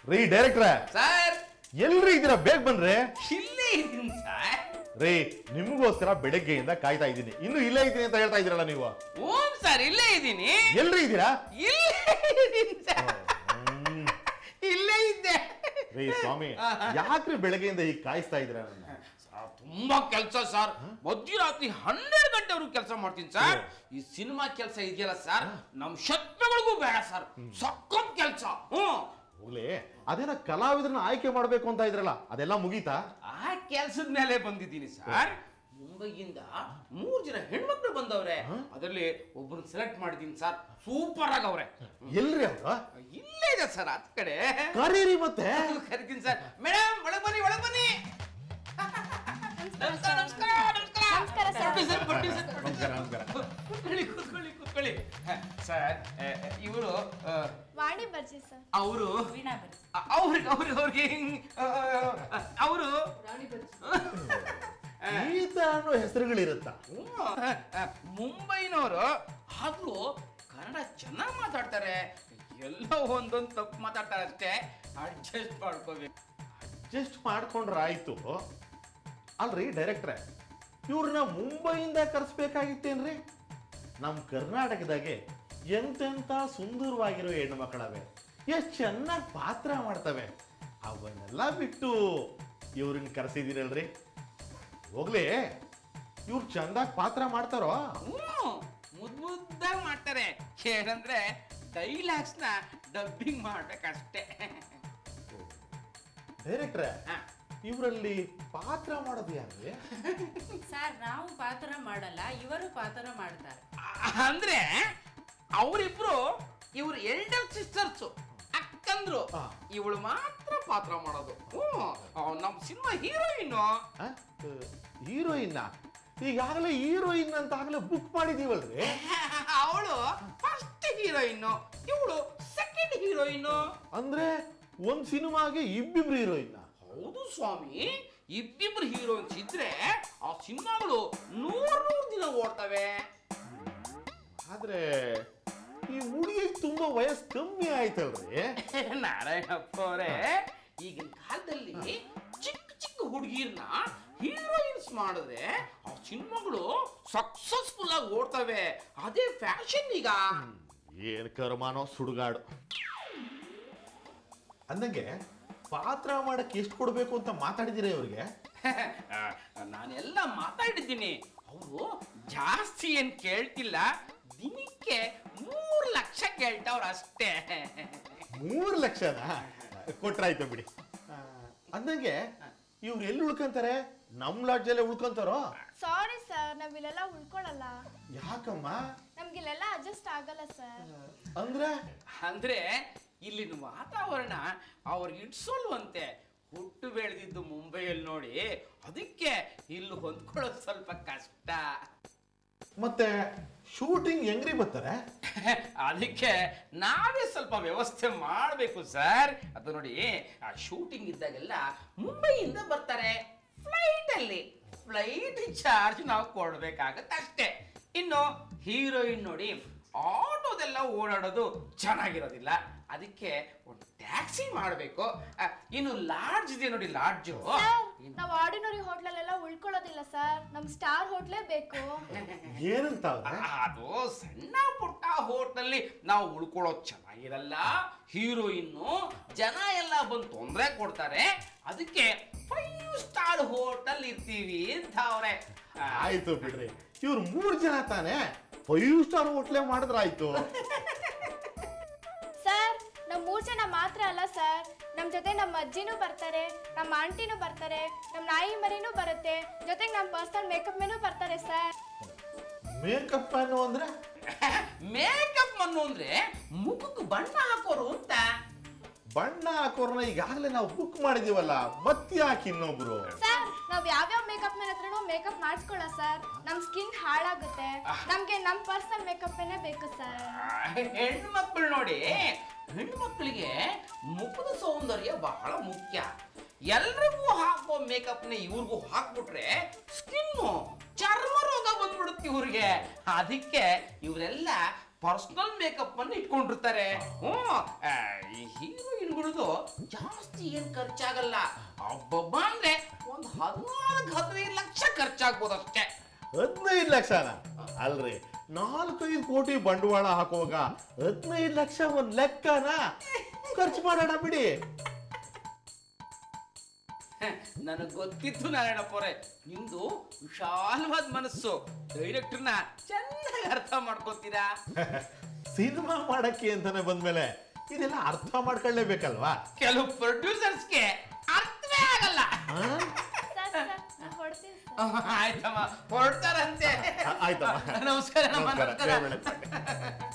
ರೀ ಡೈರೆಕ್ಟ್ರೆ ಸರ್ ಎಲ್ರಿ ಇದ್ದೀರಾ ಬೇಗ ಬನ್ರಿ ಇಲ್ಲೇ ಇದ್ದೀನಿ ಸರ್ ರೀ ನಿಮಗೋಸ್ಕರ ಬೆಳಗ್ಗೆಯಿಂದ ಕಾಯ್ತಾ ಇದ್ದೀನಿ ಇನ್ನು ಇಲ್ಲೇ ಇದ್ದೀನಿ ಅಂತ ಹೇಳ್ತಾ ಇದ್ದೀರಲ್ಲ ನೀವು ಹ್ಞೂ ಸರ್ ಇಲ್ಲೇ ಇದ್ದೀನಿ ಎಲ್ರಿ ಇದ್ದೀರಾ ಇಲ್ಲೇ ಇದ್ದೀನಿ ಸರ್ ಹ್ಮ್. ಇಲ್ಲೇ ಇದ್ದೆ ರೀ ಸ್ವಾಮಿ ಯಾಕ್ರಿ ಬೆಳಗ್ಗೆಯಿಂದ ಈಗ ಕಾಯಿಸ್ತಾ ಇದ್ದೀರಾ ನನ್ನ ಸರ್, ತುಂಬಾ ಕೆಲಸ ಸರ್ ಮಧ್ಯರಾತ್ರಿ ಹನ್ನೆರಡು ಗಂಟೆವರೆಗೂ ಕೆಲಸ ಮಾಡ್ತೀನಿ ಸರ್ ಈ ಸಿನಿಮಾ ಕೆಲಸ ಇದೆಯಲ್ಲ ಸರ್ ನಮ್ ಶತ್ರುಗಳಿಗೂ ಬೇಡ ಸರ್ ಸಖತ್ ಕೆಲಸ ಹ್ಞೂ ಹೋಗ್ಲಿ ಅದೇನ ಕಲಾವಿದರನ್ನ ಆಯ್ಕೆ ಮಾಡ್ಬೇಕು ಅಂತ ಇದ್ರಲ್ಲ ಅದೆಲ್ಲ ಮುಗೀತಾ ಆ ಕೆಲ್ಸದ ಮೇಲೆ ಬಂದಿದ್ದೀನಿ ಸರ್ ಮುಂಬೈಯಿಂದ ಮೂರ್ ಜನ ಹೆಣ್ಮಕ್ಳು ಬಂದವ್ರೆ ಅದರಲ್ಲಿ ಒಬ್ಬರನ್ನ ಸೆಲೆಕ್ಟ್ ಮಾಡಿದ್ದೀನಿ ಸರ್ ಸೂಪರ್ ಆಗವ್ರೆ ಎಲ್ರಿ ಅವ್ರು ಇಲ್ಲೇ ಇದೆ ಸರ್ ಅದ್ ಕಡೆ ಕರೀರಿ ಮತ್ತೆ ಕರಿತೀನಿ ಸರ್ ಮೇಡಮ್ ಒಳಗ್ ಬನ್ನಿ ಒಳಗ್ ಬನ್ನಿ ನಮಸ್ಕಾರ ನಮಸ್ಕಾರ ನಮಸ್ಕಾರ ನಮಸ್ಕಾರ ಸರ್. ಬನ್ನಿ ಸರ್ ಬನ್ನಿ ಸರ್ ನಮಸ್ಕಾರ ನಮಸ್ಕಾರ ಕೂತ್ಕೊಳ್ಳಿ ಕೂತ್ಕೊಳ್ಳಿ ಕೂತ್ಕೊಳ್ಳಿ ಸರ್ ಇವರು ವಾಣಿ ಬರ್ಜಿ ಸರ್ ಅವರು ಅವ್ರಿಗೆ ಅವ್ರಿಗೆ ಅವ್ರಿಗೆ ಅವರು ಗೀತಾ ಅನ್ನೋ ಹೆಸರುಗಳಿರುತ್ತಾ ಮುಂಬೈನವರು ಆದ್ರೂ ಕನ್ನಡ ಚೆನ್ನಾಗಿ ಮಾತಾಡ್ತಾರೆ ಎಲ್ಲ ಒಂದೊಂದು ತಪ್ಪು ಮಾತಾಡ್ತಾರೆ ಅಷ್ಟೇ ಅಡ್ಜಸ್ಟ್ ಮಾಡ್ಕೋಬೇಕು ಅಡ್ಜಸ್ಟ್ ಮಾಡ್ಕೊಂಡ್ರೆ ಆಯ್ತು ಅಲ್ರಿ ಡೈರೆಕ್ಟ್ರೆ ಇವ್ರನ್ನ ಮುಂಬೈಯಿಂದ ಕರ್ಸ್ಬೇಕಾಗಿತ್ತೇನ್ರಿ ನಮ್ಮ ಕರ್ನಾಟಕದಾಗೆ ಎಂತೆಂಥ ಸುಂದರವಾಗಿರೋ ಹೆಣ್ಣು ಮಕ್ಕಳವೆ ಎಷ್ಟು ಚೆನ್ನಾಗಿ ಪಾತ್ರ ಮಾಡ್ತವೆ ಅವನ್ನೆಲ್ಲ ಬಿಟ್ಟು ಇವ್ರನ್ನ ಕರೆಸಿದಿರಲ್ರಿ ಹೋಗ್ಲಿ ಇವ್ರು ಚಂದಾಗಿ ಪಾತ್ರ ಮಾಡ್ತಾರೋ ಹ್ಞೂ ಮುದ್ ಮುದ್ದಾಗಿ ಮಾಡ್ತಾರೆ ಏನಂದ್ರೆ ಡೈಲಾಗ್ಸ್ನ ಡಬ್ಬಿಂಗ್ ಮಾಡ್ಬೇಕಷ್ಟೇ ಡೈರೆಕ್ಟ್ರೆ ಹಾ. ಇವರಲ್ಲಿ ಪಾತ್ರ ಮಾಡೋದು ಯಾರ್ರಿ ಸರ್ ನಾವು ಪಾತ್ರ ಮಾಡಲ್ಲ ಇವರು ಪಾತ್ರ ಮಾಡ್ತಾರೆ ಅಂದ್ರೆ ಅವರಿಬ್ರು ಇವ್ರ ಎಲ್ಡರ್ ಸಿಸ್ಟರ್ಸ್ ಅಕ್ಕಂದ್ರು ಆ. ಇವಳು ಮಾತ್ರ ಪಾತ್ರ ಮಾಡೋದು ಹ್ಞೂ ನಮ್ಮ ಸಿನಿಮಾ ಹೀರೋಯಿನ್ ಹೀರೋಯಿನ್ನ ಈಗಾಗಲೇ ಹೀರೋಯಿನ್ ಅಂತ ಆಗಲೇ ಬುಕ್ ಮಾಡಿದೀವಲ್ರಿ ಅವಳು ಫಸ್ಟ್ ಹೀರೋಯಿನ್ ಇವಳು ಸೆಕೆಂಡ್ ಹೀರೋಯಿನ್ ಅಂದ್ರೆ ಒಂದ್ ಸಿನಿಮಾಗೆ ಇಬ್ಬಿಬ್ರು ಹೀರೋಯಿನ್ನ ಹೌದು ಸ್ವಾಮಿ ಇಬ್ಬಿಬ್ರು ಹೀರೋಯಿನ್ಸ್ ಇದ್ರೆ ಆ ಸಿನಿಮಾಗಳು ನೂರ್ ನೂರ್ ದಿನ ಓಡ್ತವೆ ಆದ್ರೆ ಈ ಹುಡುಗಿಗೆ ತುಂಬಾ ವಯಸ್ಸು ಕಮ್ಮಿ ಆಯ್ತಲ್ರಿ ನಾರಾಯಣಪ್ಪ ಅವರೇ ಈಗಿನ ಕಾಲದಲ್ಲಿ ಚಿಕ್ಕ ಚಿಕ್ಕ ಹುಡುಗಿರ್ನ ಹೀರೋಯಿನ್ಸ್ ಮಾಡಿದ್ರೆ ಆ ಸಿನಿಮಾಗಳು ಸಕ್ಸಸ್ಫುಲ್ ಆಗಿ ಓಡ್ತವೆ ಅದೇ ಫ್ಯಾಷನ್ ಈಗ ಏನ್ ಕರ್ಮಾನೋ ಸುಡುಗಾಡು ಅಂದಂಗೆ ಪಾತ್ರ ಮಾಡಕ್ ಎಷ್ಟು ಕೊಡ್ಬೇಕು ಅಂತ ಮಾತಾಡಿದಿರ ಇವ್ರಿಗೆ ನಾನೆಲ್ಲ ಮಾತಾಡಿದ್ದೀನಿ ಅವರು ಜಾಸ್ತಿ ಏನ್ ಕೇಳ್ತಿಲ್ಲ ದಿನಕ್ಕೆ ಮೂರು ಲಕ್ಷ ಕೇಳ್ತಾವ್ರ ಅಷ್ಟೇ ಮೂರ್ ಲಕ್ಷನ ಕೊಟ್ರಾಯ್ತು ಬಿಡಿ ಆ, ಅಂದಂಗೆ ಇವ್ರು ಎಲ್ಲಿ ಉಳ್ಕೊಂತಾರೆ ನಮ್ ಲಾಡ್ಜಲ್ಲೇ ಉಳ್ಕೊಂತಾರೋ ಸಾರಿ ಸರ್ ನಾವ್ ಇಲ್ಲೆಲ್ಲ ಉಳ್ಕೊಳಲ್ಲ ಯಾಕಮ್ಮ ನಮ್ಗೆ ಇಲ್ಲೆಲ್ಲ ಅಡ್ಜಸ್ಟ್ ಆಗಲ್ಲ ಸರ್ ಅಂದ್ರೆ ಅಂದ್ರೆ ಇಲ್ಲಿನ ವಾತಾವರಣ ಅವ್ರಿಗೆ ಇಡ್ಸೋಲ್ವಂತೆ ಹುಟ್ಟು ಬೆಳೆದಿದ್ದು ಮುಂಬೈಯಲ್ಲಿ ನೋಡಿ ಅದಕ್ಕೆ ಇಲ್ಲಿ ಹೊಂದ್ಕೊಳ್ಳೋದು ಸ್ವಲ್ಪ ಕಷ್ಟ ಮತ್ತೆ ಶೂಟಿಂಗ್ ಹೆಂಗ್ರಿ ಬರ್ತಾರೆ ಅದಕ್ಕೆ ನಾವೇ ಸ್ವಲ್ಪ ವ್ಯವಸ್ಥೆ ಮಾಡಬೇಕು ಸರ್ ಅದು ನೋಡಿ ಆ ಶೂಟಿಂಗ್ ಇದ್ದಾಗೆಲ್ಲ ಮುಂಬೈಯಿಂದ ಬರ್ತಾರೆ ಫ್ಲೈಟ್ ಅಲ್ಲಿ ಫ್ಲೈಟ್ ಚಾರ್ಜ್ ನಾವು ಕೊಡ್ಬೇಕಾಗತ್ತೆ ಅಷ್ಟೇ ಇನ್ನು ಹೀರೋಯಿನ್ ನೋಡಿ ಆಟೋದೆಲ್ಲ ಓಡಾಡೋದು ಚೆನ್ನಾಗಿರೋದಿಲ್ಲ ಅದಕ್ಕೆ ಒಂದು ಟ್ಯಾಕ್ಸಿ ಮಾಡಬೇಕು ಇನ್ನು ಲಾಡ್ಜ್ ಇದೆ ನೋಡಿ ಲಾಡ್ಜು ಸರ್ ನಾವ್ ಆರ್ಡಿನರಿ ಹೋಟ್ಲಲ್ಲೆಲ್ಲ ಉಳ್ಕೊಳ್ಳೋದಿಲ್ಲ ಸರ್ ನಮ್ ಸ್ಟಾರ್ ಹೋಟ್ಲೇ ಬೇಕು ಏನಂತ ಅವ್ರೆ ಅದು ಸಣ್ಣ ಪುಟ್ಟ ಹೋಟ್ಲಲ್ಲಿ ನಾವು ಉಳ್ಕೊಳ್ಳೋದು ಚೆನ್ನಾಗಿರಲ್ಲ ಹೀರೋಯಿನ್ನು ಜನ ಎಲ್ಲ ಬಂದು ತೊಂದರೆ ಕೊಡ್ತಾರೆ ಅದಕ್ಕೆ ಫೈವ್ ಸ್ಟಾರ್ ಹೋಟೆಲ್ ಇರ್ತೀವಿ ಅಂತ ಅವ್ರೆ ಆಯ್ತು ಬಿಡ್ರಿ ಇವ್ರು ಮೂರ್ ಜನ ತಾನೆ ಫೈವ್ ಸ್ಟಾರ್ ಹೋಟ್ಲೆ ಮಾಡಿದ್ರಾಯ್ತು ಸರ್ ನಮ್ ಮೂರ್ ಜನ ಮಾತ್ರ ಅಲ್ಲ ಸರ್ ನಮ್ ಜೊತೆ ನಮ್ಮ ಅಜ್ಜಿನೂ ಬರ್ತಾರೆ ನಮ್ಮ ಆಂಟಿನೂ ಬರ್ತಾರೆ ನಮ್ ನಾಯಿ ಮರಿನೂ ಬರುತ್ತೆ ಜೊತೆಗೆ ನಮ್ ಪರ್ಸನಲ್ ಮೇಕಪ್ ಮೇನೂ ಬರ್ತಾರೆ ಸರ್ ಮೇಕಪ್ ಅನ್ನು ಅಂದ್ರೆ ಮೇಕಪ್ ಅನ್ನು ಅಂದ್ರೆ ಮುಖಕ್ಕೆ ಬಣ್ಣ ಹಾಕೋರು ಅಂತ ಬಣ್ಣ ಹಾಕೋರ್ನ ಈಗಾಗಲೇ ನಾವು ಬುಕ್ ಮಾಡಿದೀವಲ್ಲ ಮತ್ತೆ ಯಾಕೆ ಇನ್ನೊಬ್ರು ಸರ್ ನಾವ್ ಯಾವ್ಯಾವ ಮೇಕಪ್ ಮೇನ್ ಹತ್ರನೂ ಮೇಕಪ್ ಮಾಡಿಸ್ಕೊಳ್ಳ ಸರ್ ನಮ್ ಸ್ಕಿನ್ ಹಾಳಾಗುತ್ತೆ ನಮ್ಗೆ ನಮ್ ಪರ್ಸನಲ್ ಮೇಕಪ್ ಮೇನೇ ಬೇಕು ಸರ್ ಹೆಣ್ಣು ಮಕ್ಕಳು ನೋಡಿ ಹೆಣ್ಣು ಮಕ್ಕಳಿಗೆ ಮುಖದ ಸೌಂದರ್ಯ ಬಹಳ ಮುಖ್ಯ ಎಲ್ರಿಗೂ ಹಾಕೋ ಮೇಕಪ್ನ ಇವ್ರಿಗೂ ಹಾಕ್ಬಿಟ್ರೆ ಸ್ಕಿನ್ನು ಚರ್ಮ ರೋಗ ಬಂದ್ಬಿಡುತ್ತೆ ಇವ್ರಿಗೆ ಅದಕ್ಕೆ ಇವರೆಲ್ಲ ಪರ್ಸನಲ್ ಮೇಕಪ್ ಅನ್ನು ಇಟ್ಕೊಂಡಿರ್ತಾರೆ ಹ್ಮ್ ಆ, ಈ ಹೀರೋಯಿನ್ಗಳದು ಜಾಸ್ತಿ ಏನ್ ಖರ್ಚಾಗಲ್ಲ ಒಬ್ಬೊಬ್ಬ ಅಂದ್ರೆ ಒಂದು ಹದಿನಾಲ್ಕು ಹದಿನೈದು ಲಕ್ಷ ಖರ್ಚಾಗ್ಬೋದು ಅಷ್ಟೇ ಹದಿನೈದು ಲಕ್ಷನ ಅಲ್ರಿ ನಾಲ್ಕೈದು ಕೋಟಿ ಬಂಡವಾಳ ಹಾಕುವಾಗ ಹದಿನೈದು ಲಕ್ಷ ಒಂದ್ ಲೆಕ್ಕನ ಖರ್ಚು ಮಾಡೋಣ ಬಿಡಿ ನನಗೆ ಗೊತ್ತಿತ್ತು ನಾರಾಯಣಪ್ಪವ್ರೆ ನಿಮ್ದು ವಿಶಾಲವಾದ ಮನಸ್ಸು ಡೈರೆಕ್ಟರ್ನ ಚೆನ್ನಾಗಿ ಅರ್ಥ ಮಾಡ್ಕೋತೀರಾ ಸಿನಿಮಾ ಮಾಡಕ್ಕೆ ಅಂತಾನೆ ಬಂದ್ಮೇಲೆ ಇದೆಲ್ಲ ಅರ್ಥ ಮಾಡ್ಕೊಳ್ಳೇಬೇಕಲ್ವಾ ಕೆಲವು ಪ್ರೊಡ್ಯೂಸರ್ಸ್ಗೆ ಅರ್ಥವೇ ಆಗಲ್ಲ ಆ? ಸರ್ ಸರ್ ಹೊಡ್ತೀನಿ ಸರ್ ಆಯ್ತಮ್ಮ ಹೊರಡ್ತಾರಂತೆ ಆ- ಆಯ್ತಮ್ಮ ನಮಸ್ಕಾರ ನಮ್ಮ ನಮಸ್ಕಾರ ನಮಸ್ಕಾರ ಜಯ ಬೆಳಗ್ಗೆ.